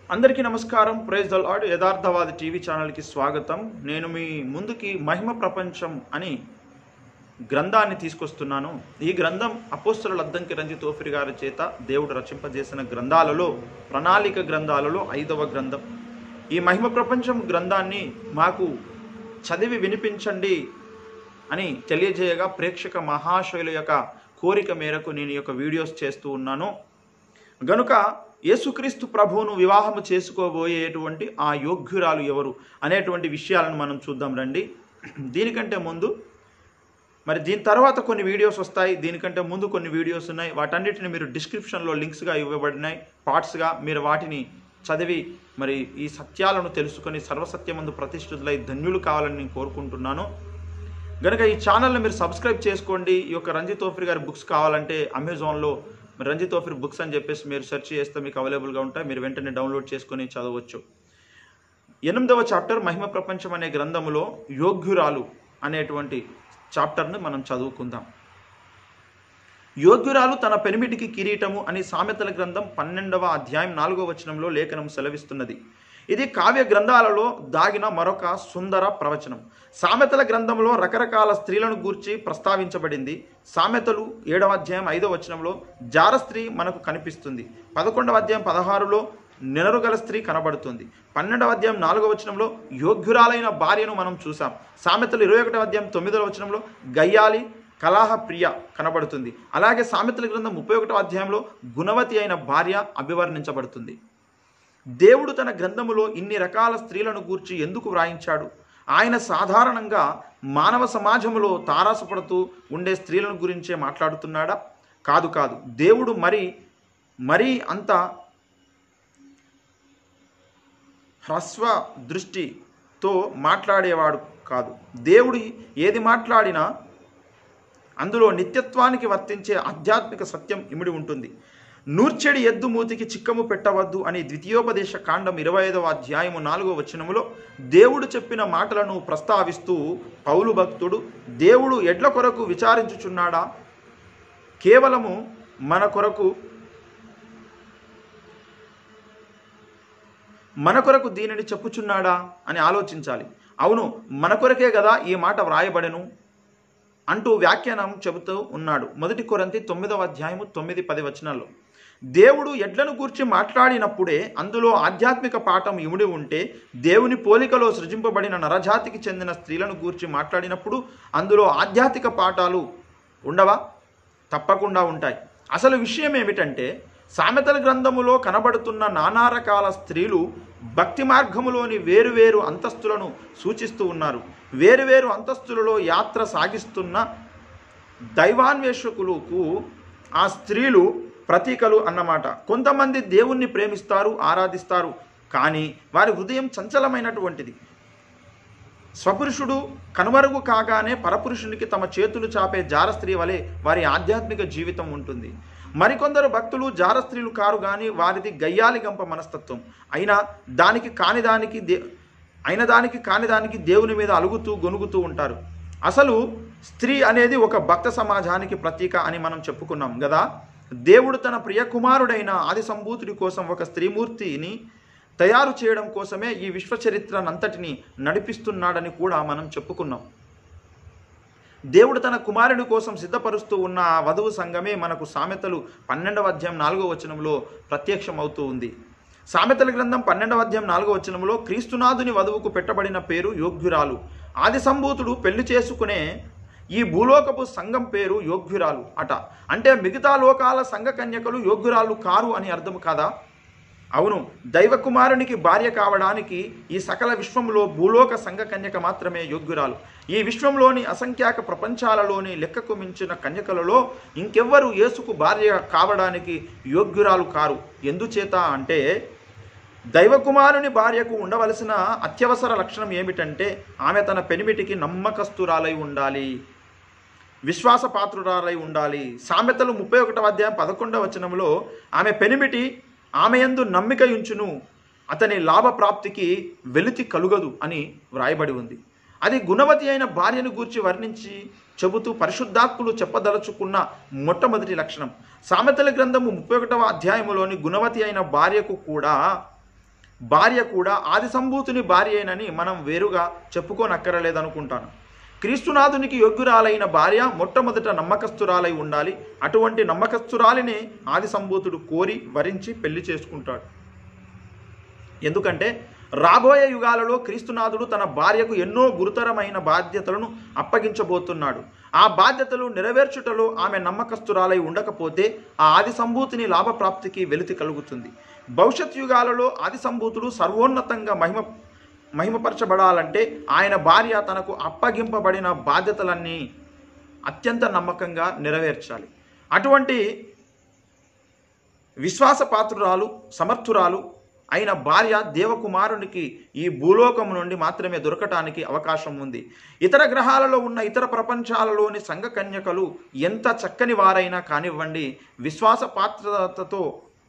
అందరికీ నమస్కారం praise the lord యథార్థవాది టీవీ ఛానల్కి స్వాగతం నేను మీ ముందుకి మహిమ ప్రపంచం అని గ్రంథాన్ని తీసుకొస్తున్నాను ఈ గ్రంథం అపోస్తల అద్దంకి రంజిత్ తోఫిరి గారి చేత దేవుడు రచింపజేసిన గ్రంథాలలో ప్రణాళిక గ్రంథాలలో ఐదవ గ్రంథం ఈ మహిమ ప్రపంచం గ్రంథాన్ని మాకు చదివి వినిపించండి అని తెలియజేయగా ప్రేక్షక మహాశయుల యొక్క కోరిక మేరకు నేను ఈ యొక్క వీడియోస్ చేస్తూ ఉన్నాను గనుక యేసుక్రీస్తు ప్రభువును వివాహము చేసుకోబోయేటువంటి ఆ యోగ్యురాలు ఎవరు అనేటువంటి విషయాలను మనం చూద్దాం రండి దీనికంటే ముందు మరి దీని తర్వాత కొన్ని వీడియోస్ వస్తాయి దీనికంటే ముందు కొన్ని వీడియోస్ ఉన్నాయి వాటన్నిటిని మీరు డిస్క్రిప్షన్లో లింక్స్గా ఇవ్వబడినాయి పార్ట్స్గా మీరు వాటిని చదివి మరి ఈ సత్యాలను తెలుసుకొని సర్వసత్యమందు ప్రతిష్ఠితులై ధన్యులు కావాలని నేను కోరుకుంటున్నాను గనుక ఈ ఛానల్ని మీరు సబ్స్క్రైబ్ చేసుకోండి ఈ యొక్క రంజిత్ తోఫిర్ గారి బుక్స్ కావాలంటే అమెజాన్లో మరి రంజిత్ తోఫిర్ బుక్స్ అని చెప్పేసి మీరు సెర్చ్ చేస్తే మీకు అవైలబుల్గా ఉంటాయి మీరు వెంటనే డౌన్లోడ్ చేసుకొని చదవచ్చు ఎనిమిదవ చాప్టర్ మహిమ ప్రపంచం అనే గ్రంథములో యోగ్యురాలు అనేటువంటి చాప్టర్ని మనం చదువుకుందాం యోగ్యురాలు తన పెనిమిటికి కిరీటము అని సామెతల గ్రంథం పన్నెండవ అధ్యాయం నాలుగవ వచనంలో లేఖనం సెలవిస్తున్నది ఇది కావ్య గ్రంథాలలో దాగిన మరొక సుందర ప్రవచనం సామెతల గ్రంథంలో రకరకాల స్త్రీలను గూర్చి ప్రస్తావించబడింది సామెతలు ఏడవ అధ్యాయం ఐదవ వచనంలో జార స్త్రీ మనకు కనిపిస్తుంది పదకొండవ అధ్యాయం పదహారులో నెనరుగల స్త్రీ కనబడుతుంది పన్నెండవ అధ్యాయం నాలుగవ వచనంలో యోగ్యురాలైన భార్యను మనం చూసాం సామెతలు ఇరవై ఒకటవ అధ్యాయం తొమ్మిదవ వచనంలో గయ్యాలి కలాహ ప్రియ కనబడుతుంది అలాగే సామెతల గ్రంథం ముప్పై ఒకటవ అధ్యాయంలో గుణవతి అయిన భార్య అభివర్ణించబడుతుంది దేవుడు తన గ్రంథములో ఇన్ని రకాల స్త్రీలను గూర్చి ఎందుకు వ్రాయించాడు ఆయన సాధారణంగా మానవ సమాజంలో తారాసపడుతూ ఉండే స్త్రీలను గురించే మాట్లాడుతున్నాడా కాదు కాదు దేవుడు మరి మరీ అంత హ్రస్వ దృష్టితో మాట్లాడేవాడు కాదు దేవుడు ఏది మాట్లాడినా అందులో నిత్యత్వానికి వర్తించే ఆధ్యాత్మిక సత్యం ఇమిడి ఉంటుంది నూర్చెడి ఎద్దు మూతికి చిక్కము పెట్టవద్దు అని ద్వితీయోపదేశ కాండం ఇరవై ఐదవ అధ్యాయము నాలుగో వచనములో దేవుడు చెప్పిన మాటలను ప్రస్తావిస్తూ పౌలు భక్తుడు దేవుడు ఎడ్ల కొరకు విచారించుచున్నాడా కేవలము మన కొరకు మన కొరకు దీనిని చెప్పుచున్నాడా అని ఆలోచించాలి అవును మన కొరకే కదా ఈ మాట వ్రాయబడెను అంటూ వ్యాఖ్యానం చెబుతూ ఉన్నాడు మొదటి కొరంతి తొమ్మిదవ అధ్యాయము తొమ్మిది పది వచనాల్లో దేవుడు ఎడ్లను గూర్చి మాట్లాడినప్పుడే అందులో ఆధ్యాత్మిక పాఠం ఇముడి ఉంటే దేవుని పోలికలో సృజింపబడిన నరజాతికి చెందిన స్త్రీలను గూర్చి మాట్లాడినప్పుడు అందులో ఆధ్యాత్మిక పాఠాలు ఉండవా తప్పకుండా ఉంటాయి అసలు విషయం ఏమిటంటే సామెతల గ్రంథములో కనబడుతున్న నానా రకాల స్త్రీలు భక్తి మార్గములోని వేరువేరు అంతస్తులను సూచిస్తూ ఉన్నారు వేరువేరు అంతస్తులలో యాత్ర సాగిస్తున్న దైవాన్వేషకులకు ఆ స్త్రీలు ప్రతీకలు అన్నమాట కొంతమంది దేవుణ్ణి ప్రేమిస్తారు ఆరాధిస్తారు కానీ వారి హృదయం చంచలమైనటువంటిది స్వపురుషుడు కనుమరుగు కాగానే పరపురుషునికి తమ చేతులు చాపే జార స్త్రీ వలె వారి ఆధ్యాత్మిక జీవితం ఉంటుంది మరికొందరు భక్తులు జార స్త్రీలు కారు కానీ వారిది గయ్యాలి గంప మనస్తత్వం అయినా దానికి కాని దానికి దే అయిన దానికి కాని దానికి దేవుని మీద అలుగుతూ గొనుగుతూ ఉంటారు అసలు స్త్రీ అనేది ఒక భక్త సమాజానికి ప్రతీక అని మనం చెప్పుకున్నాం కదా దేవుడు తన ప్రియ కుమారుడైన ఆది సంభూతుడి కోసం ఒక స్త్రీమూర్తిని తయారు చేయడం కోసమే ఈ విశ్వ చరిత్రనంతటిని నడిపిస్తున్నాడని కూడా మనం చెప్పుకున్నాం దేవుడు తన కుమారుడి కోసం సిద్ధపరుస్తూ ఉన్న ఆ వధువు సంఘమే మనకు సామెతలు పన్నెండవ అధ్యాయం నాలుగో వచనంలో ప్రత్యక్షమవుతూ ఉంది సామెతల గ్రంథం పన్నెండవ అధ్యాయం నాలుగో వచనంలో క్రీస్తునాథుని వధువుకు పెట్టబడిన పేరు యోగ్యురాలు ఆది సంభూతుడు పెళ్లి చేసుకునే ఈ భూలోకపు సంఘం పేరు యోగ్యురాలు అట అంటే మిగతా లోకాల సంఘ కన్యకలు యోగ్యురాలు కారు అని అర్థం కాదా అవును దైవకుమారునికి భార్య కావడానికి ఈ సకల విశ్వంలో భూలోక సంఘ కన్యక మాత్రమే యోగ్యురాలు ఈ విశ్వంలోని అసంఖ్యాక ప్రపంచాలలోని లెక్కకు మించిన కన్యకలలో ఇంకెవ్వరు యేసుకు భార్య కావడానికి యోగ్యురాలు కారు ఎందుచేత అంటే దైవకుమారుని భార్యకు ఉండవలసిన అత్యవసర లక్షణం ఏమిటంటే ఆమె తన పెనిమిటికి నమ్మకస్తురాలై ఉండాలి విశ్వాసపాత్రురాలై ఉండాలి సామెతలు ముప్పై ఒకటవ అధ్యాయం పదకొండవ వచనంలో ఆమె పెనిమిటి ఆమె యందు నమ్మిక ఉంచును అతని లాభప్రాప్తికి వెలితి కలుగదు అని వ్రాయబడి ఉంది అది గుణవతి అయిన భార్యను గూర్చి వర్ణించి చెబుతూ పరిశుద్ధాత్ములు చెప్పదలుచుకున్న మొట్టమొదటి లక్షణం సామెతల గ్రంథము ముప్పై ఒకటవ అధ్యాయములోని గుణవతి అయిన భార్యకు కూడా భార్య కూడా ఆది సంభూతుని భార్యేనని మనం వేరుగా చెప్పుకోనక్కరలేదనుకుంటాను క్రీస్తునాథునికి యోగ్యురాలైన భార్య మొట్టమొదట నమ్మకస్తురాలై ఉండాలి అటువంటి నమ్మకస్తురాలిని ఆది సంభూతుడు కోరి వరించి పెళ్లి చేసుకుంటాడు ఎందుకంటే రాబోయే యుగాలలో క్రీస్తునాథుడు తన భార్యకు ఎన్నో గురుతరమైన బాధ్యతలను అప్పగించబోతున్నాడు ఆ బాధ్యతలు నెరవేర్చుటలో ఆమె నమ్మకస్తురాలై ఉండకపోతే ఆ ఆది సంభూతిని లాభప్రాప్తికి వెలితి కలుగుతుంది భవిష్యత్ యుగాలలో ఆది సంభూతుడు సర్వోన్నతంగా మహిమ మహిమపరచబడాలంటే ఆయన భార్య తనకు అప్పగింపబడిన బాధ్యతలన్నీ అత్యంత నమ్మకంగా నెరవేర్చాలి అటువంటి విశ్వాసపాత్రురాలు సమర్థురాలు అయిన భార్య దేవకుమారునికి ఈ భూలోకం నుండి మాత్రమే దొరకటానికి అవకాశం ఉంది ఇతర గ్రహాలలో ఉన్న ఇతర ప్రపంచాలలోని సంఘ కన్యకలు ఎంత చక్కని వారైనా కానివ్వండి విశ్వాస పాత్రతతో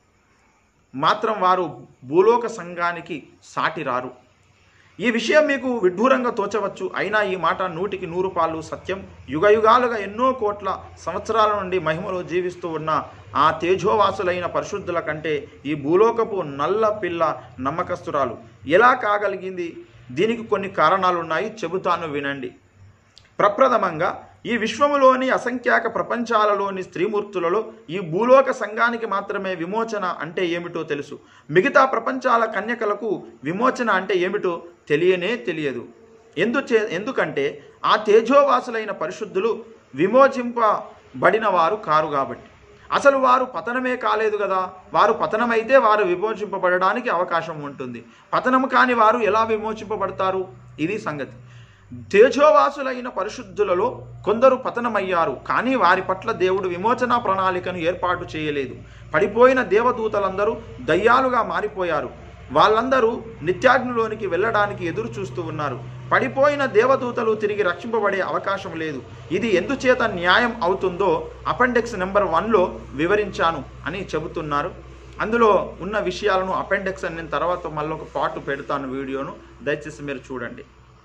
మాత్రం వారు భూలోక సంఘానికి సాటి రారు ఈ విషయం మీకు విడ్డూరంగా తోచవచ్చు అయినా ఈ మాట నూటికి నూరు పాలు సత్యం యుగయుగాలుగా ఎన్నో కోట్ల సంవత్సరాల నుండి మహిమలో జీవిస్తూ ఉన్న ఆ తేజోవాసులైన పరిశుద్ధుల కంటే ఈ భూలోకపు నల్ల పిల్ల నమ్మకస్తురాలు ఎలా కాగలిగింది దీనికి కొన్ని కారణాలు ఉన్నాయి చెబుతాను వినండి ప్రప్రథమంగా ఈ విశ్వములోని అసంఖ్యాక ప్రపంచాలలోని స్త్రీమూర్తులలో ఈ భూలోక సంఘానికి మాత్రమే విమోచన అంటే ఏమిటో తెలుసు మిగతా ప్రపంచాల కన్యకలకు విమోచన అంటే ఏమిటో తెలియనే తెలియదు ఎందుచే ఎందుకంటే ఆ తేజోవాసులైన పరిశుద్ధులు విమోచింపబడిన వారు కారు కాబట్టి అసలు వారు పతనమే కాలేదు కదా వారు పతనమైతే వారు విమోచింపబడడానికి అవకాశం ఉంటుంది పతనం కాని వారు ఎలా విమోచింపబడతారు ఇది సంగతి తేజోవాసులైన పరిశుద్ధులలో కొందరు పతనమయ్యారు కానీ వారి పట్ల దేవుడు విమోచన ప్రణాళికను ఏర్పాటు చేయలేదు పడిపోయిన దేవదూతలందరూ దయ్యాలుగా మారిపోయారు వాళ్ళందరూ నిత్యాగ్నిలోనికి వెళ్ళడానికి ఎదురు చూస్తూ ఉన్నారు పడిపోయిన దేవదూతలు తిరిగి రక్షింపబడే అవకాశం లేదు ఇది ఎందుచేత న్యాయం అవుతుందో అపెండిక్స్ నెంబర్ వన్లో వివరించాను అని చెబుతున్నారు అందులో ఉన్న విషయాలను అపెండిక్స్ అని నేను తర్వాత మళ్ళీ ఒక పాటు పెడతాను వీడియోను దయచేసి మీరు చూడండి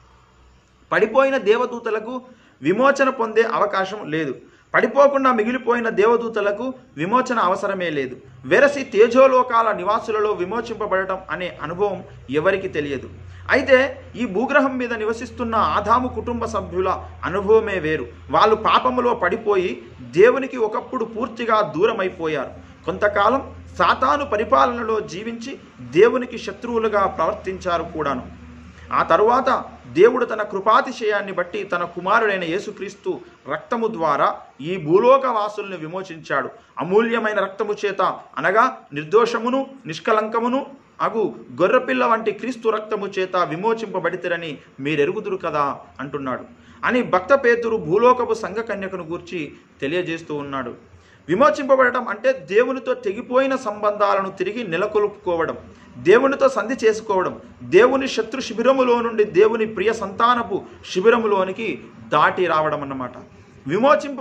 పడిపోయిన దేవదూతలకు విమోచన పొందే అవకాశం లేదు పడిపోకుండా మిగిలిపోయిన దేవదూతలకు విమోచన అవసరమే లేదు వెరసి తేజోలోకాల నివాసులలో విమోచింపబడటం అనే అనుభవం ఎవరికి తెలియదు అయితే ఈ భూగ్రహం మీద నివసిస్తున్న ఆదాము కుటుంబ సభ్యుల అనుభవమే వేరు వాళ్ళు పాపములో పడిపోయి దేవునికి ఒకప్పుడు పూర్తిగా దూరమైపోయారు కొంతకాలం సాతాను పరిపాలనలో జీవించి దేవునికి శత్రువులుగా ప్రవర్తించారు కూడాను ఆ తరువాత దేవుడు తన కృపాతిశయాన్ని బట్టి తన కుమారుడైన యేసుక్రీస్తు రక్తము ద్వారా ఈ భూలోక వాసుల్ని విమోచించాడు అమూల్యమైన రక్తము చేత అనగా నిర్దోషమును నిష్కలంకమును అగు గొర్రెపిల్ల వంటి క్రీస్తు రక్తము చేత విమోచింపబడితేరని మీరెరుగుదురు కదా అంటున్నాడు అని భక్త పేతురు భూలోకపు సంఘ కన్యకను గూర్చి తెలియజేస్తూ ఉన్నాడు విమోచింపబడటం అంటే దేవునితో తెగిపోయిన సంబంధాలను తిరిగి నెలకొల్పుకోవడం దేవునితో సంధి చేసుకోవడం దేవుని శత్రు శిబిరములో నుండి దేవుని ప్రియ సంతానపు శిబిరములోనికి దాటి రావడం అన్నమాట విమోచింప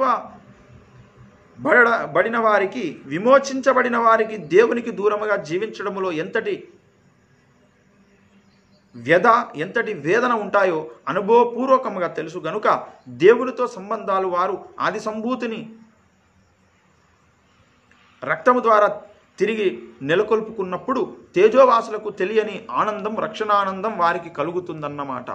బడ బడిన వారికి విమోచించబడిన వారికి దేవునికి దూరముగా జీవించడములో ఎంతటి వ్యధ ఎంతటి వేదన ఉంటాయో అనుభవపూర్వకంగా తెలుసు గనుక దేవునితో సంబంధాలు వారు ఆది సంభూతిని రక్తము ద్వారా తిరిగి నెలకొల్పుకున్నప్పుడు తేజోవాసులకు తెలియని ఆనందం రక్షణానందం వారికి కలుగుతుందన్నమాట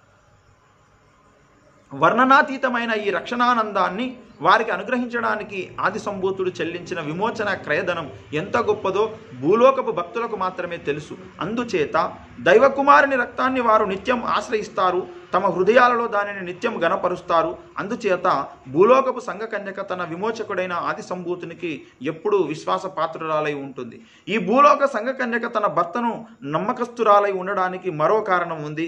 వర్ణనాతీతమైన ఈ రక్షణానందాన్ని వారికి అనుగ్రహించడానికి ఆది సంభూతుడు చెల్లించిన విమోచన క్రయధనం ఎంత గొప్పదో భూలోకపు భక్తులకు మాత్రమే తెలుసు అందుచేత దైవకుమారుని రక్తాన్ని వారు నిత్యం ఆశ్రయిస్తారు తమ హృదయాలలో దానిని నిత్యం గనపరుస్తారు అందుచేత భూలోకపు సంఘకన్యక తన విమోచకుడైన ఆది సంభూతునికి ఎప్పుడూ విశ్వాస పాత్రురాలై ఉంటుంది ఈ భూలోక సంఘకన్యక తన భర్తను నమ్మకస్తురాలై ఉండడానికి మరో కారణం ఉంది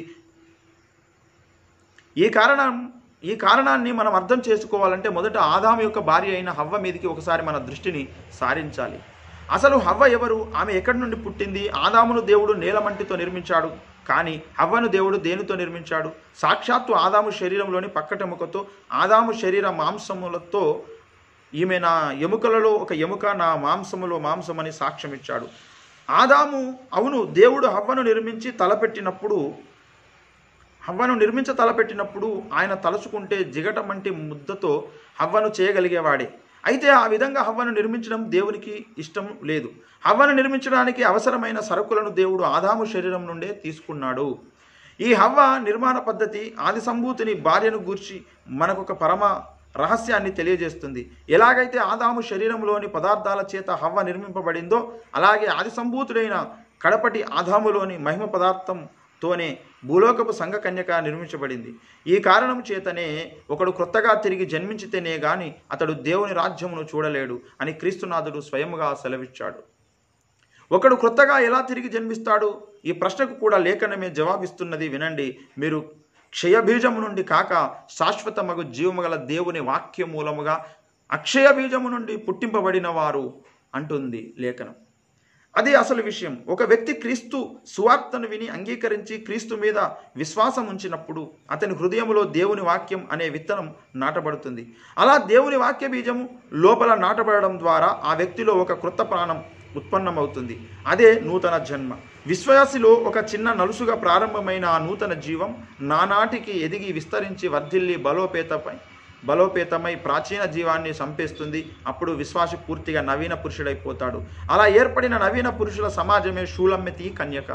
ఈ కారణం ఈ కారణాన్ని మనం అర్థం చేసుకోవాలంటే మొదట ఆదాము యొక్క భార్య అయిన హవ్వ మీదకి ఒకసారి మన దృష్టిని సారించాలి అసలు హవ్వ ఎవరు ఆమె ఎక్కడి నుండి పుట్టింది ఆదామును దేవుడు నేలమంటితో నిర్మించాడు కానీ హవ్వను దేవుడు దేనితో నిర్మించాడు సాక్షాత్తు ఆదాము శరీరంలోని పక్కటెముకతో ఆదాము శరీర మాంసములతో ఈమె నా ఎముకలలో ఒక ఎముక నా మాంసములో మాంసమని సాక్ష్యం ఇచ్చాడు ఆదాము అవును దేవుడు హవ్వను నిర్మించి తలపెట్టినప్పుడు హవ్వను నిర్మించ తలపెట్టినప్పుడు ఆయన తలుచుకుంటే జిగటమంటి ముద్దతో హవ్వను చేయగలిగేవాడే అయితే ఆ విధంగా హవ్వను నిర్మించడం దేవునికి ఇష్టం లేదు హవ్వను నిర్మించడానికి అవసరమైన సరుకులను దేవుడు ఆదాము శరీరం నుండే తీసుకున్నాడు ఈ హవ్వ నిర్మాణ పద్ధతి ఆది సంభూతిని భార్యను గూర్చి మనకొక పరమ రహస్యాన్ని తెలియజేస్తుంది ఎలాగైతే ఆదాము శరీరంలోని పదార్థాల చేత హవ్వ నిర్మింపబడిందో అలాగే ఆది సంభూతుడైన కడపటి ఆదాములోని మహిమ పదార్థంతోనే భూలోకపు సంఘ కన్యక నిర్మించబడింది ఈ కారణం చేతనే ఒకడు క్రొత్తగా తిరిగి జన్మించితేనే గాని అతడు దేవుని రాజ్యమును చూడలేడు అని క్రీస్తునాథుడు స్వయముగా సెలవిచ్చాడు ఒకడు క్రొత్తగా ఎలా తిరిగి జన్మిస్తాడు ఈ ప్రశ్నకు కూడా లేఖనమే జవాబిస్తున్నది వినండి మీరు క్షయబీజము నుండి కాక శాశ్వతమగు జీవము గల దేవుని వాక్య మూలముగా అక్షయ బీజము నుండి పుట్టింపబడిన వారు అంటుంది లేఖనం అది అసలు విషయం ఒక వ్యక్తి క్రీస్తు సువార్తను విని అంగీకరించి క్రీస్తు మీద విశ్వాసం ఉంచినప్పుడు అతని హృదయంలో దేవుని వాక్యం అనే విత్తనం నాటబడుతుంది అలా దేవుని వాక్య బీజము లోపల నాటబడడం ద్వారా ఆ వ్యక్తిలో ఒక క్రొత్త ప్రాణం ఉత్పన్నమవుతుంది అదే నూతన జన్మ విశ్వాసిలో ఒక చిన్న నలుసుగా ప్రారంభమైన ఆ నూతన జీవం నానాటికి ఎదిగి విస్తరించి వర్ధిల్లి బలోపేతపై బలోపేతమై ప్రాచీన జీవాన్ని సంపేస్తుంది అప్పుడు విశ్వాసి పూర్తిగా నవీన పురుషుడైపోతాడు అలా ఏర్పడిన నవీన పురుషుల సమాజమే షూలమ్మెతి కన్యక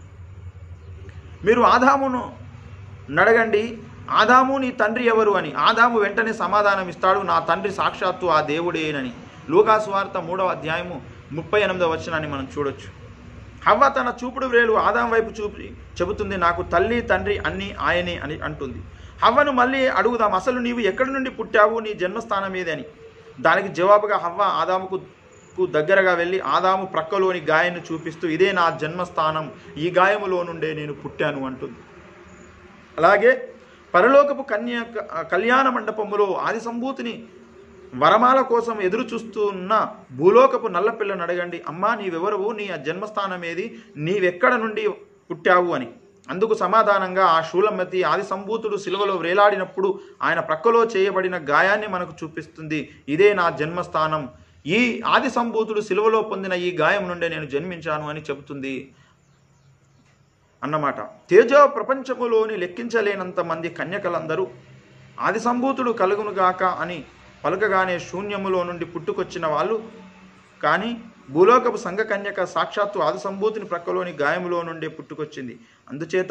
మీరు ఆదామును నడగండి ఆదాము నీ తండ్రి ఎవరు అని ఆదాము వెంటనే సమాధానం ఇస్తాడు నా తండ్రి సాక్షాత్తు ఆ దేవుడేనని లూకాసు వార్త మూడవ అధ్యాయము ముప్పై ఎనిమిదవ వచనాన్ని మనం చూడొచ్చు హవ్వ తన చూపుడు వ్రేలు ఆదాం వైపు చూపి చెబుతుంది నాకు తల్లి తండ్రి అన్నీ ఆయనే అని అంటుంది హవ్వను మళ్ళీ అడుగుదాం అసలు నీవు ఎక్కడి నుండి పుట్టావు నీ జన్మస్థానం ఏదని దానికి జవాబుగా హవ్వ ఆదాముకు కు దగ్గరగా వెళ్ళి ఆదాము ప్రక్కలోని గాయాన్ని చూపిస్తూ ఇదే నా జన్మస్థానం ఈ గాయములో నుండే నేను పుట్టాను అంటుంది అలాగే పరలోకపు కన్య కళ్యాణ మండపములో ఆది సంభూతిని వరమాల కోసం ఎదురు చూస్తున్న భూలోకపు నల్లపిల్లను అడగండి అమ్మా నీవెవరవు నీ జన్మస్థానం ఏది నీవెక్కడ నుండి పుట్టావు అని అందుకు సమాధానంగా ఆ శూలమతి ఆది సంభూతుడు సిలువలో వ్రేలాడినప్పుడు ఆయన ప్రక్కలో చేయబడిన గాయాన్ని మనకు చూపిస్తుంది ఇదే నా జన్మస్థానం ఈ ఆది సంభూతుడు సిలువలో పొందిన ఈ గాయం నుండే నేను జన్మించాను అని చెబుతుంది అన్నమాట తేజో ప్రపంచములోని లెక్కించలేనంత మంది కన్యకలందరూ ఆది సంభూతుడు కలుగునుగాక అని పలకగానే శూన్యములో నుండి పుట్టుకొచ్చిన వాళ్ళు కానీ భూలోకపు సంఘ కన్యక సాక్షాత్తు ఆది సంభూతిని ప్రక్కలోని గాయములో నుండే పుట్టుకొచ్చింది అందుచేత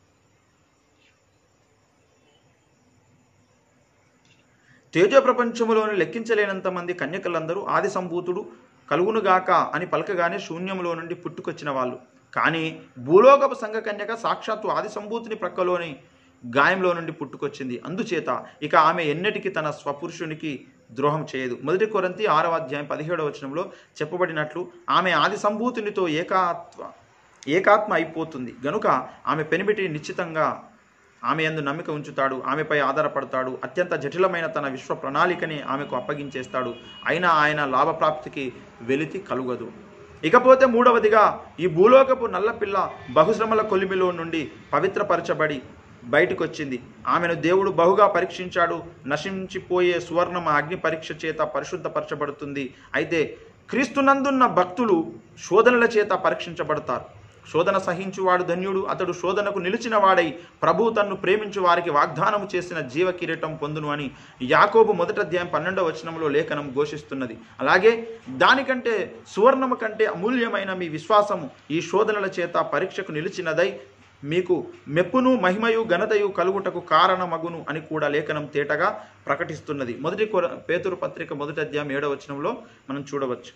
తేజ ప్రపంచములోని లెక్కించలేనంత మంది కన్యకలందరూ ఆది సంభూతుడు కలుగునుగాక అని పలకగానే శూన్యములో నుండి పుట్టుకొచ్చిన వాళ్ళు కానీ భూలోకపు సంఘ కన్యక సాక్షాత్తు ఆది సంభూతిని ప్రక్కలోని గాయంలో నుండి పుట్టుకొచ్చింది అందుచేత ఇక ఆమె ఎన్నటికీ తన స్వపురుషునికి ద్రోహం చేయదు మొదటి కొరంతి ఆరవ అధ్యాయం పదిహేడవ వచనంలో చెప్పబడినట్లు ఆమె ఆది సంభూతినితో ఏకాత్వ ఏకాత్మ అయిపోతుంది గనుక ఆమె పెనిమిటి నిశ్చితంగా ఆమె యందు నమ్మిక ఉంచుతాడు ఆమెపై ఆధారపడతాడు అత్యంత జటిలమైన తన విశ్వ ప్రణాళికని ఆమెకు అప్పగించేస్తాడు అయినా ఆయన లాభప్రాప్తికి వెలితి కలుగదు ఇకపోతే మూడవదిగా ఈ భూలోకపు నల్లపిల్ల బహుశ్రమల కొలిమిలో నుండి పవిత్రపరచబడి బయటకు వచ్చింది ఆమెను దేవుడు బహుగా పరీక్షించాడు నశించిపోయే సువర్ణమ అగ్ని పరీక్ష చేత పరిశుద్ధపరచబడుతుంది అయితే క్రీస్తునందున్న భక్తులు శోధనల చేత పరీక్షించబడతారు శోధన సహించువాడు ధన్యుడు అతడు శోధనకు నిలిచిన వాడై ప్రభు తన్ను ప్రేమించు వారికి వాగ్దానము చేసిన జీవ కిరీటం పొందును అని యాకోబు మొదటి అధ్యాయం పన్నెండవ వచనంలో లేఖనం ఘోషిస్తున్నది అలాగే దానికంటే సువర్ణము కంటే అమూల్యమైన మీ విశ్వాసము ఈ శోధనల చేత పరీక్షకు నిలిచినదై మీకు మెప్పును మహిమయు ఘనతయు కలుగుటకు కారణమగును అని కూడా లేఖనం తేటగా ప్రకటిస్తున్నది మొదటి కొర పేతురు పత్రిక మొదటి అధ్యాయం ఏడవ వచనంలో మనం చూడవచ్చు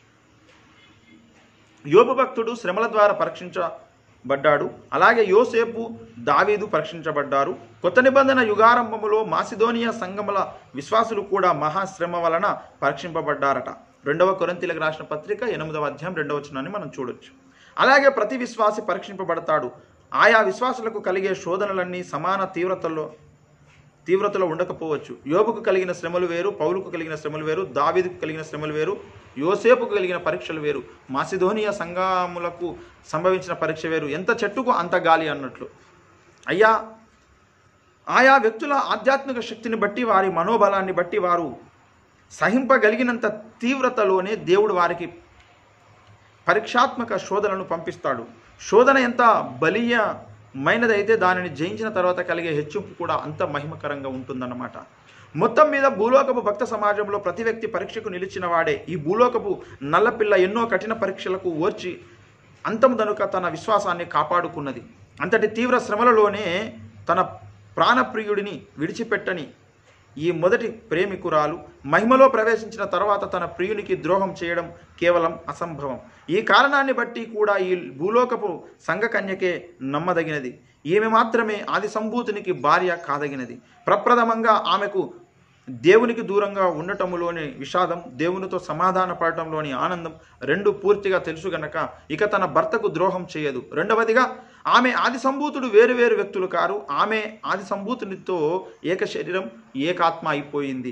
యోబు భక్తుడు శ్రమల ద్వారా పరీక్షించబడ్డాడు అలాగే యోసేపు దావీదు పరీక్షించబడ్డారు కొత్త నిబంధన యుగారంభములో మాసిదోనియా సంఘముల విశ్వాసులు కూడా మహాశ్రమ వలన పరీక్షింపబడ్డారట రెండవ కొరంతిలకు రాసిన పత్రిక ఎనిమిదవ అధ్యాయం రెండవ వచనాన్ని మనం చూడొచ్చు అలాగే ప్రతి విశ్వాసి పరీక్షింపబడతాడు ఆయా విశ్వాసులకు కలిగే శోధనలన్నీ సమాన తీవ్రతలో తీవ్రతలో ఉండకపోవచ్చు యోబుకు కలిగిన శ్రమలు వేరు పౌలుకు కలిగిన శ్రమలు వేరు దావీదుకు కలిగిన శ్రమలు వేరు యోసేపుకు కలిగిన పరీక్షలు వేరు మాసిధోనియా సంఘములకు సంభవించిన పరీక్ష వేరు ఎంత చెట్టుకు అంత గాలి అన్నట్లు అయ్యా ఆయా వ్యక్తుల ఆధ్యాత్మిక శక్తిని బట్టి వారి మనోబలాన్ని బట్టి వారు సహింపగలిగినంత తీవ్రతలోనే దేవుడు వారికి పరీక్షాత్మక శోధనను పంపిస్తాడు శోధన ఎంత బలీయమైనదైతే దానిని జయించిన తర్వాత కలిగే హెచ్చింపు కూడా అంత మహిమకరంగా ఉంటుందన్నమాట మొత్తం మీద భూలోకపు భక్త సమాజంలో ప్రతి వ్యక్తి పరీక్షకు నిలిచిన వాడే ఈ భూలోకపు నల్లపిల్ల ఎన్నో కఠిన పరీక్షలకు ఓర్చి అంతముదనుక తన విశ్వాసాన్ని కాపాడుకున్నది అంతటి తీవ్ర శ్రమలలోనే తన ప్రాణప్రియుడిని విడిచిపెట్టని ఈ మొదటి ప్రేమికురాలు మహిమలో ప్రవేశించిన తర్వాత తన ప్రియునికి ద్రోహం చేయడం కేవలం అసంభవం ఈ కారణాన్ని బట్టి కూడా ఈ భూలోకపు సంఘకన్యకే నమ్మదగినది ఈమె మాత్రమే ఆది సంభూతునికి భార్య కాదగినది ప్రప్రథమంగా ఆమెకు దేవునికి దూరంగా ఉండటములోని విషాదం దేవునితో సమాధాన పడటంలోని ఆనందం రెండు పూర్తిగా తెలుసు గనక ఇక తన భర్తకు ద్రోహం చేయదు రెండవదిగా ఆమె ఆది సంభూతుడు వేరు వేరు వ్యక్తులు కారు ఆమె ఆది సంభూతునితో ఏక శరీరం ఏకాత్మ అయిపోయింది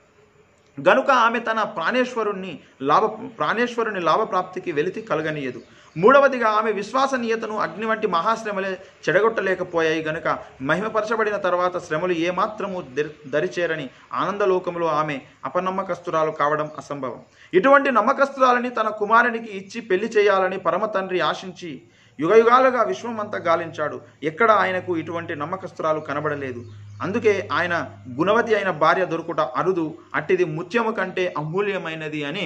గనుక ఆమె తన ప్రాణేశ్వరుణ్ణి లాభ ప్రాణేశ్వరుని లాభప్రాప్తికి వెలితి కలగనీయదు మూడవదిగా ఆమె విశ్వసనీయతను అగ్ని వంటి మహాశ్రమలే చెడగొట్టలేకపోయాయి గనుక మహిమపరచబడిన తర్వాత శ్రమలు ఏమాత్రము దరి దరిచేరని ఆనందలోకములో ఆమె అపనమ్మకస్తురాలు కావడం అసంభవం ఇటువంటి నమ్మకస్తురాలని తన కుమారునికి ఇచ్చి పెళ్లి చేయాలని పరమ తండ్రి ఆశించి యుగయుగాలుగా విశ్వమంతా గాలించాడు ఎక్కడ ఆయనకు ఇటువంటి నమ్మకస్తురాలు కనబడలేదు అందుకే ఆయన గుణవతి అయిన భార్య దొరుకుట అరుదు అట్టిది ముత్యము కంటే అమూల్యమైనది అని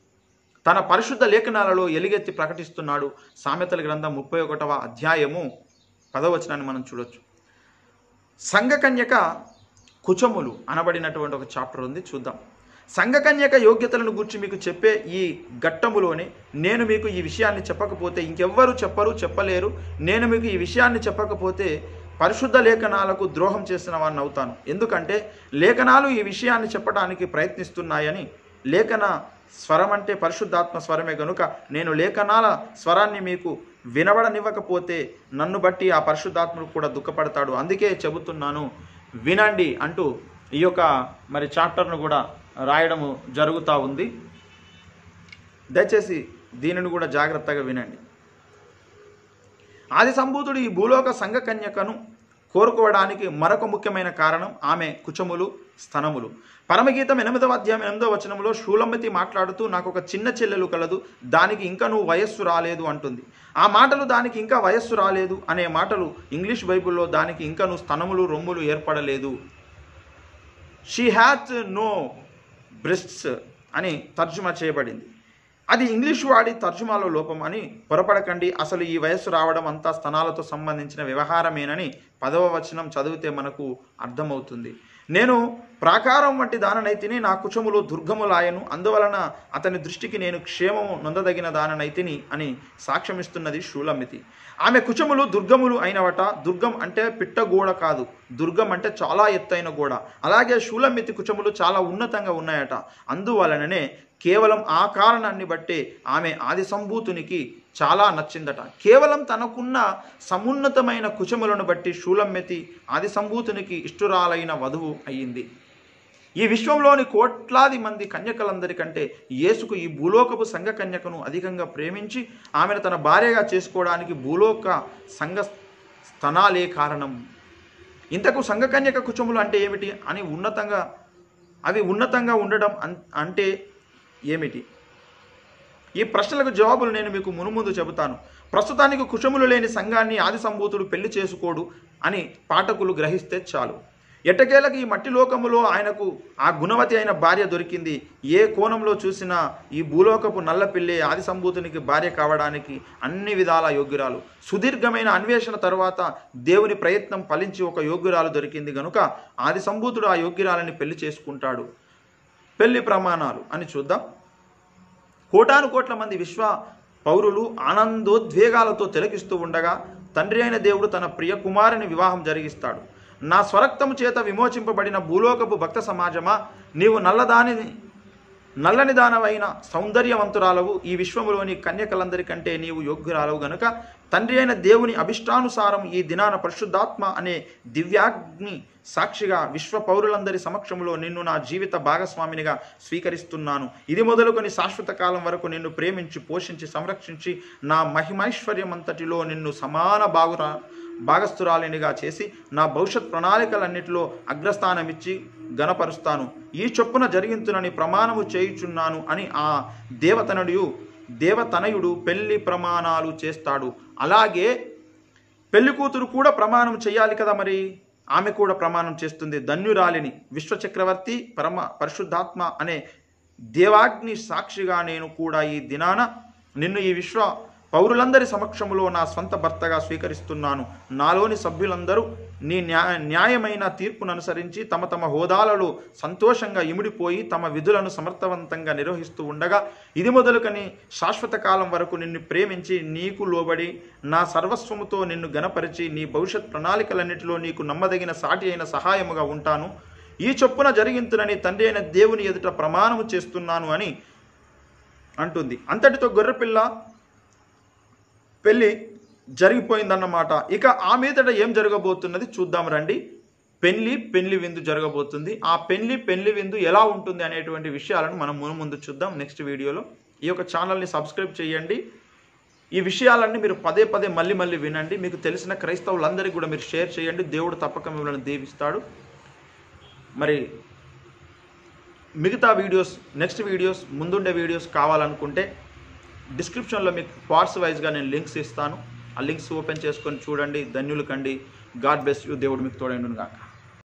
తన పరిశుద్ధ లేఖనాలలో ఎలుగెత్తి ప్రకటిస్తున్నాడు సామెతల గ్రంథం ముప్పై ఒకటవ అధ్యాయము పదవచనాన్ని మనం చూడొచ్చు సంఘకన్యక కుచములు అనబడినటువంటి ఒక చాప్టర్ ఉంది చూద్దాం సంఘకన్యక యోగ్యతలను గురించి మీకు చెప్పే ఈ ఘట్టములోనే నేను మీకు ఈ విషయాన్ని చెప్పకపోతే ఇంకెవ్వరు చెప్పరు చెప్పలేరు నేను మీకు ఈ విషయాన్ని చెప్పకపోతే పరిశుద్ధ లేఖనాలకు ద్రోహం చేసిన వాడిని అవుతాను ఎందుకంటే లేఖనాలు ఈ విషయాన్ని చెప్పడానికి ప్రయత్నిస్తున్నాయని లేఖన స్వరం అంటే పరిశుద్ధాత్మ స్వరమే గనుక నేను లేఖనాల స్వరాన్ని మీకు వినబడనివ్వకపోతే నన్ను బట్టి ఆ పరిశుద్ధాత్ముడు కూడా దుఃఖపడతాడు అందుకే చెబుతున్నాను వినండి అంటూ ఈ యొక్క మరి చాప్టర్ను కూడా రాయడము జరుగుతూ ఉంది దయచేసి దీనిని కూడా జాగ్రత్తగా వినండి ఆది సంభూతుడు ఈ భూలోక సంఘకన్యకను కోరుకోవడానికి మరొక ముఖ్యమైన కారణం ఆమె కుచములు స్తనములు పరమగీతం ఎనిమిదవ అధ్యాయం ఎనిమిదవ వచనంలో షూలమ్మతి మాట్లాడుతూ నాకు ఒక చిన్న చెల్లెలు కలదు దానికి ఇంకా నువ్వు వయస్సు రాలేదు అంటుంది ఆ మాటలు దానికి ఇంకా వయస్సు రాలేదు అనే మాటలు ఇంగ్లీష్ బైబిల్లో దానికి ఇంకా నువ్వు స్తనములు రొమ్ములు ఏర్పడలేదు షీ హ్యాత్ నో బ్రెస్ట్స్ అని తర్జుమా చేయబడింది అది ఇంగ్లీష్ వాడి తర్జుమాలో లోపం అని పొరపడకండి అసలు ఈ వయస్సు రావడం అంతా స్తనాలతో సంబంధించిన వ్యవహారమేనని పదవ వచనం చదివితే మనకు అర్థమవుతుంది నేను ప్రాకారం వంటి దాననైతిని నా కుచములు దుర్గములాయను అందువలన అతని దృష్టికి నేను క్షేమము నొందదగిన దాననైతిని అని సాక్ష్యమిస్తున్నది షూలమితి ఆమె కుచములు దుర్గములు అయినవట దుర్గం అంటే పిట్టగోడ కాదు దుర్గం అంటే చాలా ఎత్తైన గోడ అలాగే షూలమితి కుచములు చాలా ఉన్నతంగా ఉన్నాయట అందువలననే కేవలం ఆ కారణాన్ని బట్టే ఆమె ఆది సంభూతునికి చాలా నచ్చిందట కేవలం తనకున్న సమున్నతమైన కుచములను బట్టి షూలమ్మెతి ఆది సంభూతునికి ఇష్టురాలైన వధువు అయ్యింది ఈ విశ్వంలోని కోట్లాది మంది కన్యకలందరికంటే యేసుకు ఈ భూలోకపు సంఘ కన్యకను అధికంగా ప్రేమించి ఆమెను తన భార్యగా చేసుకోవడానికి భూలోక సంఘ స్తనాలే కారణం ఇంతకు సంఘకన్యక కుచములు అంటే ఏమిటి అని ఉన్నతంగా అవి ఉన్నతంగా ఉండడం అన్- అంటే ఏమిటి ఈ ప్రశ్నలకు జవాబులు నేను మీకు మునుముందు చెబుతాను ప్రస్తుతానికి కుశములు లేని సంఘాన్ని ఆది సంభూతుడు పెళ్లి చేసుకోడు అని పాఠకులు గ్రహిస్తే చాలు ఎట్టకేలకు ఈ మట్టి లోకములో ఆయనకు ఆ గుణవతి అయిన భార్య దొరికింది ఏ కోణంలో చూసినా ఈ భూలోకపు నల్లపిల్లే ఆది సంభూతునికి భార్య కావడానికి అన్ని విధాల యోగ్యురాలు సుదీర్ఘమైన అన్వేషణ తరువాత దేవుని ప్రయత్నం ఫలించి ఒక యోగ్యురాలు దొరికింది గనుక ఆది సంభూతుడు ఆ యోగ్యురాలని పెళ్లి చేసుకుంటాడు పెళ్లి ప్రమాణాలు అని చూద్దాం కోటాను కోట్ల మంది విశ్వ పౌరులు ఆనందోద్వేగాలతో తిలకిస్తూ ఉండగా తండ్రి అయిన దేవుడు తన ప్రియ కుమారుని వివాహం జరిగిస్తాడు నా స్వరక్తము చేత విమోచింపబడిన భూలోకపు భక్త సమాజమా నీవు నల్లదాని నల్లని దానవైన సౌందర్యవంతురాలవు ఈ విశ్వములోని కన్యకలందరికంటే నీవు యోగ్యురాలవు గనుక తండ్రి అయిన దేవుని అభిష్టానుసారం ఈ దినాన పరిశుద్ధాత్మ అనే దివ్యాగ్ని సాక్షిగా విశ్వ పౌరులందరి సమక్షంలో నిన్ను నా జీవిత భాగస్వామినిగా స్వీకరిస్తున్నాను ఇది మొదలుకొని శాశ్వత కాలం వరకు నిన్ను ప్రేమించి పోషించి సంరక్షించి నా మహిమైశ్వర్యమంతటిలో నిన్ను సమాన బాగురా భాగస్థురాలినిగా చేసి నా భవిష్యత్ ప్రణాళికలన్నిటిలో అగ్రస్థానమిచ్చి గణపరుస్తాను ఈ చొప్పున జరిగించునని ప్రమాణము చేయుచున్నాను అని ఆ దేవతనుడు దేవతనయుడు పెళ్లి ప్రమాణాలు చేస్తాడు అలాగే పెళ్లి కూతురు కూడా ప్రమాణం చేయాలి కదా మరి ఆమె కూడా ప్రమాణం చేస్తుంది ధన్యురాలిని విశ్వ చక్రవర్తి పరమ పరిశుద్ధాత్మ అనే దేవాగ్ని సాక్షిగా నేను కూడా ఈ దినాన నిన్ను ఈ విశ్వ పౌరులందరి సమక్షంలో నా స్వంత భర్తగా స్వీకరిస్తున్నాను నాలోని సభ్యులందరూ నీ న్యాయ న్యాయమైన తీర్పును అనుసరించి తమ తమ హోదాలలో సంతోషంగా ఇమిడిపోయి తమ విధులను సమర్థవంతంగా నిర్వహిస్తూ ఉండగా ఇది మొదలుకని శాశ్వత కాలం వరకు నిన్ను ప్రేమించి నీకు లోబడి నా సర్వస్వముతో నిన్ను గనపరిచి నీ భవిష్యత్ ప్రణాళికలన్నిటిలో నీకు నమ్మదగిన సాటి అయిన సహాయముగా ఉంటాను ఈ చొప్పున జరిగింతునని తండ్రి అయిన దేవుని ఎదుట ప్రమాణము చేస్తున్నాను అని అంటుంది అంతటితో గొర్రెపిల్ల పెళ్ళి జరిగిపోయిందన్నమాట ఇక ఆ మీదట ఏం జరగబోతున్నది చూద్దాం రండి పెళ్లి పెళ్లి విందు జరగబోతుంది ఆ పెళ్లి పెళ్లి విందు ఎలా ఉంటుంది అనేటువంటి విషయాలను మనం మును ముందు చూద్దాం నెక్స్ట్ వీడియోలో ఈ యొక్క ఛానల్ని సబ్స్క్రైబ్ చేయండి ఈ విషయాలన్నీ మీరు పదే పదే మళ్ళీ మళ్ళీ వినండి మీకు తెలిసిన క్రైస్తవులందరికీ కూడా మీరు షేర్ చేయండి దేవుడు తప్పక మిమ్మల్ని దీవిస్తాడు మరి మిగతా వీడియోస్ నెక్స్ట్ వీడియోస్ ముందుండే వీడియోస్ కావాలనుకుంటే డిస్క్రిప్షన్లో మీకు పార్ట్స్ వైజ్గా నేను లింక్స్ ఇస్తాను ఆ లింక్స్ ఓపెన్ చేసుకొని చూడండి ధన్యులు కండి గాడ్ బెస్ట్ యూ దేవుడు మీకు తోడైండును గాక